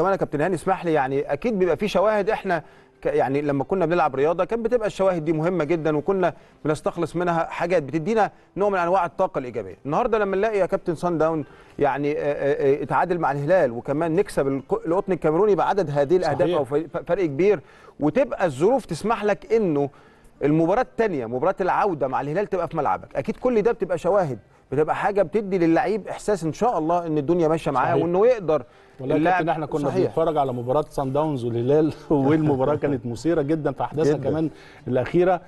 كمان يا كابتن هاني اسمح لي يعني اكيد بيبقى في شواهد احنا ك- يعني لما كنا بنلعب رياضه كانت بتبقى الشواهد دي مهمه جدا وكنا بنستخلص منها حاجات بتدينا نوع من انواع الطاقه الايجابيه النهارده لما نلاقي يا كابتن سان داون يعني آه، آه، آه، اتعادل مع الهلال وكمان نكسب الق- القطن الكاميروني بعدد هذه الاهداف صحيح. او ف- فرق كبير وتبقى الظروف تسمح لك انه المباراه الثانيه مباراه العوده مع الهلال تبقى في ملعبك اكيد كل ده بتبقى شواهد بتبقى حاجه بتدي للعيب احساس ان شاء الله ان الدنيا ماشيه معاه صحيح. وانه يقدر والله يا كابتن احنا كنا صحيح. بنتفرج على مباراه سان داونز والهلال والمباراه كانت مثيره جدا في احداثها جداً. كمان الاخيره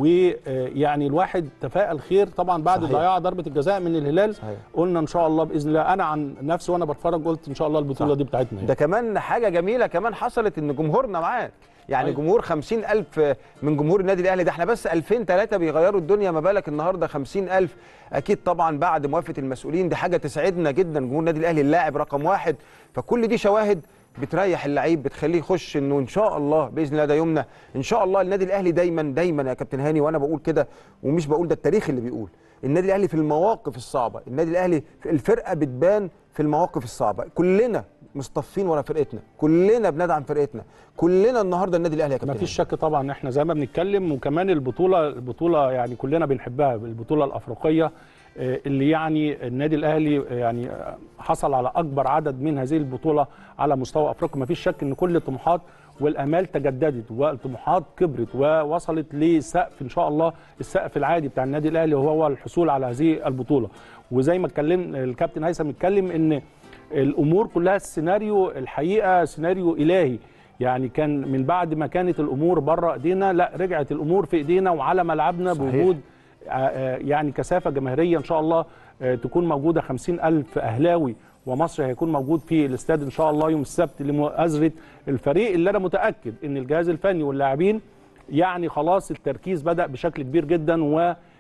ويعني الواحد تفائل خير طبعا بعد صحيح. ضياع ضربه الجزاء من الهلال صحيح. قلنا ان شاء الله باذن الله انا عن نفسي وانا بتفرج قلت ان شاء الله البطوله صح. دي بتاعتنا ده كمان حاجه جميله كمان حصلت ان جمهورنا معاه يعني أيوة. جمهور 50000 من جمهور النادي الاهلي ده احنا بس 2000 3 بيغيروا الدنيا ما بالك النهارده 50000 اكيد طبعا بعد موافقه المسؤولين دي حاجه تسعدنا جدا جمهور النادي الاهلي اللاعب رقم واحد فكل دي شواهد بتريح اللعيب بتخليه يخش انه ان شاء الله باذن الله ده يومنا ان شاء الله النادي الاهلي دايما دايما يا كابتن هاني وانا بقول كده ومش بقول ده التاريخ اللي بيقول النادي الاهلي في المواقف الصعبه النادي الاهلي الفرقه بتبان في المواقف الصعبه كلنا مصطفين ورا فرقتنا كلنا بندعم فرقتنا كلنا النهارده النادي الاهلي يا ما كابتن فيش شك طبعا احنا زي ما بنتكلم وكمان البطوله البطوله يعني كلنا بنحبها البطوله الافريقيه آه، اللي يعني النادي الاهلي آه، يعني آه، حصل على اكبر عدد من هذه البطوله على مستوى افريقيا ما فيش شك ان كل الطموحات والامال تجددت والطموحات كبرت ووصلت لسقف ان شاء الله السقف العادي بتاع النادي الاهلي وهو الحصول على هذه البطوله وزي ما اتكلم الكابتن هيثم اتكلم ان الامور كلها السيناريو الحقيقه سيناريو الهي يعني كان من بعد ما كانت الامور بره ايدينا لا رجعت الامور في ايدينا وعلى ملعبنا صحيح. بوجود آه، آه، يعني كثافه جماهيريه ان شاء الله آه، تكون موجوده 50 الف اهلاوي ومصر هيكون موجود في الاستاد ان شاء الله يوم السبت لمؤازره الفريق اللي انا متاكد ان الجهاز الفني واللاعبين يعني خلاص التركيز بدا بشكل كبير جدا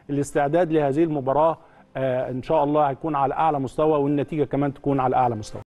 والاستعداد لهذه المباراه آه، ان شاء الله هيكون على اعلى مستوى والنتيجه كمان تكون على اعلى مستوى